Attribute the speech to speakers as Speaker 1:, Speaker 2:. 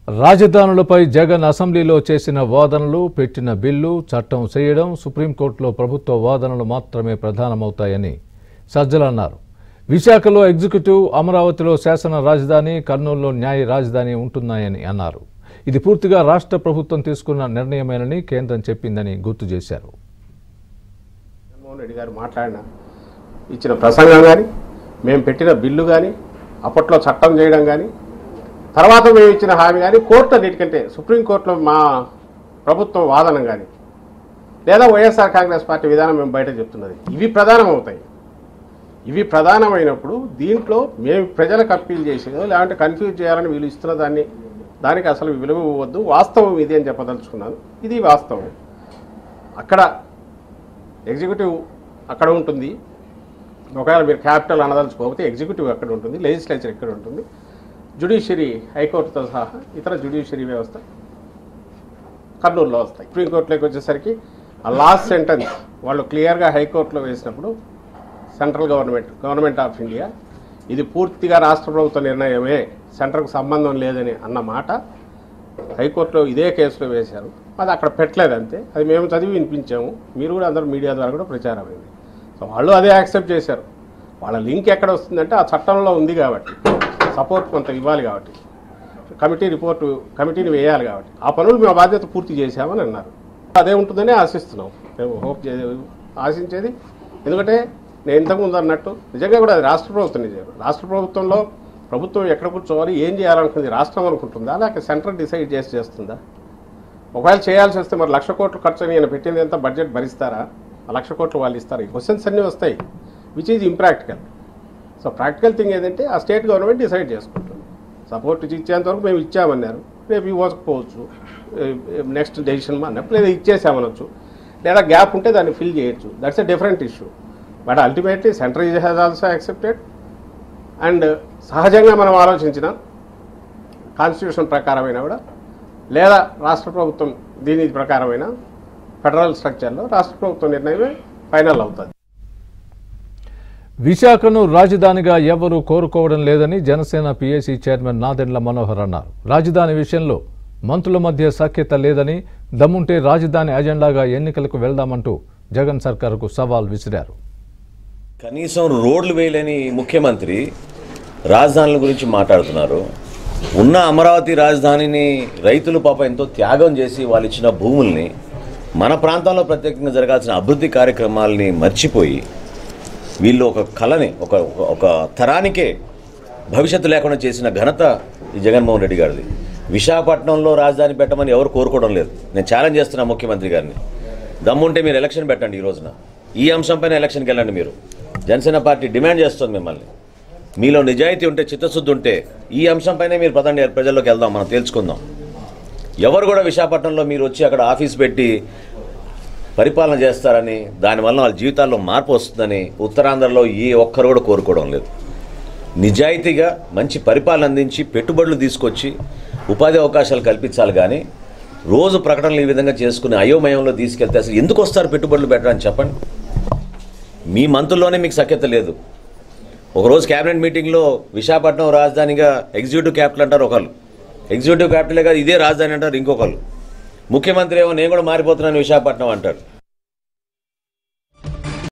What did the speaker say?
Speaker 1: రాజధానులపై జగన్ అసెంబ్లీలో చేసిన వాదనలు పెట్టిన బిల్లు చట్టం చేయడం సుప్రీంకోర్టులో ప్రభుత్వ వాదనలు మాత్రమే ప్రధానమవుతాయని సజ్జల అన్నారు విశాఖలో ఎగ్జిక్యూటివ్ అమరావతిలో శాసన రాజధాని కర్నూలులో న్యాయ రాజధాని ఉంటున్నాయని అన్నారు ఇది పూర్తిగా రాష్ట్ర ప్రభుత్వం తీసుకున్న నిర్ణయమేనని కేంద్రం చెప్పిందని గుర్తు చేశారు
Speaker 2: జగన్మోహన్ రెడ్డి గారు మాట్లాడిన ఇచ్చిన ప్రసంగం కానీ మేము పెట్టిన బిల్లు కానీ అప్పట్లో చట్టం చేయడం కానీ తర్వాత మేము ఇచ్చిన హామీ కానీ కోర్టు అన్నిటికంటే సుప్రీంకోర్టులో మా ప్రభుత్వం వాదన కానీ లేదా వైఎస్ఆర్ కాంగ్రెస్ పార్టీ విధానం మేము బయట చెప్తున్నది ఇవి ప్రధానం అవుతాయి ఇవి ప్రధానమైనప్పుడు దీంట్లో మేము ప్రజలకు అప్పీల్ చేసేదో లేదంటే కన్ఫ్యూజ్ చేయాలని వీళ్ళు ఇస్తున్న దాన్ని దానికి అసలు విలువ ఇవ్వద్దు వాస్తవం ఇది అని చెప్పదలుచుకున్నాను ఇది వాస్తవం అక్కడ ఎగ్జిక్యూటివ్ అక్కడ ఉంటుంది ఒకవేళ మీరు క్యాపిటల్ అనదలుచుకోకపోతే ఎగ్జిక్యూటివ్ ఎక్కడ ఉంటుంది లెజిస్లేచర్ ఎక్కడ ఉంటుంది జ్యుడిషియరీ హైకోర్టుతో సహా ఇతర జ్యుడిషియరీ వ్యవస్థ కర్నూలులో వస్తాయి సుప్రీంకోర్టులోకి వచ్చేసరికి ఆ లాస్ట్ సెంటెన్స్ వాళ్ళు క్లియర్గా హైకోర్టులో వేసినప్పుడు central government government of India ఇది పూర్తిగా రాష్ట్ర ప్రభుత్వ నిర్ణయమే సెంటర్కు సంబంధం లేదని అన్న మాట హైకోర్టులో ఇదే కేసులో వేశారు అది అక్కడ పెట్టలేదు అంతే అది మేము చదివి వినిపించాము మీరు కూడా అందరూ మీడియా ద్వారా కూడా ప్రచారమైంది సో వాళ్ళు అదే యాక్సెప్ట్ చేశారు వాళ్ళ లింక్ ఎక్కడ వస్తుందంటే ఆ చట్టంలో ఉంది కాబట్టి సపోర్ట్ కొంత ఇవ్వాలి కాబట్టి కమిటీ రిపోర్టు కమిటీని వేయాలి కాబట్టి ఆ పనులు మేము బాధ్యత పూర్తి చేశామని అన్నారు అదే ఉంటుందని ఆశిస్తున్నాం మేము హోప్ చే ఆశించేది ఎందుకంటే నేను ఇంతకుముందు అన్నట్టు నిజంగా కూడా అది రాష్ట్ర ప్రభుత్వం నిజం రాష్ట్ర ప్రభుత్వంలో ప్రభుత్వం ఎక్కడ కూర్చోవాలి ఏం చేయాలనుకుంది రాష్ట్రం అనుకుంటుందా లేక సెంట్రల్ డిసైడ్ చేసి చేస్తుందా ఒకవేళ చేయాల్సి వస్తే మరి లక్ష కోట్లు ఖర్చు అని ఈయన పెట్టింది ఎంత బడ్జెట్ భరిస్తారా ఆ లక్ష కోట్లు వాళ్ళు ఇస్తారు ఈ క్వశ్చన్స్ అన్నీ వస్తాయి which is impractical so practical thing ఏదంటే ఆ స్టేట్ గవర్నమెంట్ డిసైడ్ చేసుకుంటుంది సపోర్ట్ ఇచ్చేంత వరకు మేము ఇచ్చామన్నారు రేపు ఇవ్వకపోవచ్చు నెక్స్ట్ డెసిషన్ అన్నప్పుడు లేదా ఇచ్చేసామనొచ్చు లేదా గ్యాప్ ఉంటే దాన్ని ఫిల్ చేయొచ్చు that's a different issue but ultimately central has also accepted and సహజంగా మనం ఆలోచించిన కాన్స్టిట్యూషన్ ప్రకారమైన కూడా లేదా రాష్ట్ర ప్రభుత్వం దీని ప్రకారమైన ఫెడరల్ స్ట్రక్చర్లో రాష్ట్ర ప్రభుత్వం నిర్ణయమే ఫైనల్ అవుతుంది
Speaker 1: విశాఖను రాజధానిగా ఎవరూ కోరుకోవడం లేదని జనసేన పీఏసీ చైర్మన్ నాదెండ్ల మనోహర్ అన్నారు రాజధాని విషయంలో మంత్రుల మధ్య సఖ్యత లేదని దమ్ముంటే రాజధాని అజెండాగా ఎన్నికలకు వెళ్దామంటూ జగన్ సర్కారుకు సవాల్ విసిరారు
Speaker 3: కనీసం రోడ్లు వేయలేని ముఖ్యమంత్రి రాజధానుల గురించి మాట్లాడుతున్నారు ఉన్న అమరావతి రాజధానిని రైతులు పాప ఎంతో త్యాగం చేసి వాళ్ళు ఇచ్చిన భూముల్ని మన ప్రాంతంలో ప్రత్యేకంగా జరగాల్సిన అభివృద్ధి కార్యక్రమాలని మర్చిపోయి వీళ్ళు ఒక కళని ఒక ఒక- ఒక తరానికే భవిష్యత్తు లేకుండా చేసిన ఘనత ఈ జగన్మోహన్ రెడ్డి గారిది విశాఖపట్నంలో రాజధాని పెట్టమని ఎవరు కోరుకోవడం లేదు నేను ఛాలెంజ్ చేస్తున్నా ముఖ్యమంత్రి గారిని దమ్ముంటే మీరు ఎలక్షన్ పెట్టండి ఈ రోజున ఈ అంశంపైన ఎలక్షన్కి వెళ్ళండి మీరు జనసేన పార్టీ డిమాండ్ చేస్తుంది మిమ్మల్ని మీలో నిజాయితీ ఉంటే చిత్తశుద్ధి ఉంటే ఈ అంశంపైనే మీరు పదండి ప్రజల్లోకి వెళ్దాం మనం తేల్చుకుందాం ఎవరు కూడా విశాఖపట్నంలో మీరు వచ్చి అక్కడ ఆఫీస్ పెట్టి పరిపాలన చేస్తారని దానివల్ల వాళ్ళ జీవితాల్లో మార్పు వస్తుందని ఉత్తరాంధ్రలో ఏ ఒక్కరు కూడా కోరుకోవడం లేదు నిజాయితీగా మంచి పరిపాలన అందించి పెట్టుబడులు తీసుకొచ్చి ఉపాధి అవకాశాలు కల్పించాలి కానీ రోజు ప్రకటనలు ఈ విధంగా చేసుకుని అయోమయంలో తీసుకెళ్తే అసలు ఎందుకు వస్తారు పెట్టుబడులు పెట్టడానికి చెప్పండి మీ మంత్రుల్లోనే మీకు సఖ్యత లేదు ఒకరోజు క్యాబినెట్ మీటింగ్లో విశాఖపట్నం రాజధానిగా ఎగ్జిక్యూటివ్ క్యాపిటల్ అంటారు ఒకళ్ళు ఎగ్జిక్యూటివ్ క్యాపిటలే కాదు ఇదే రాజధాని అంటారు ఇంకొకళ్ళు ముఖ్యమంత్రి ఏమో నేను కూడా మారిపోతున్నాను విశాఖపట్నం అంటాడు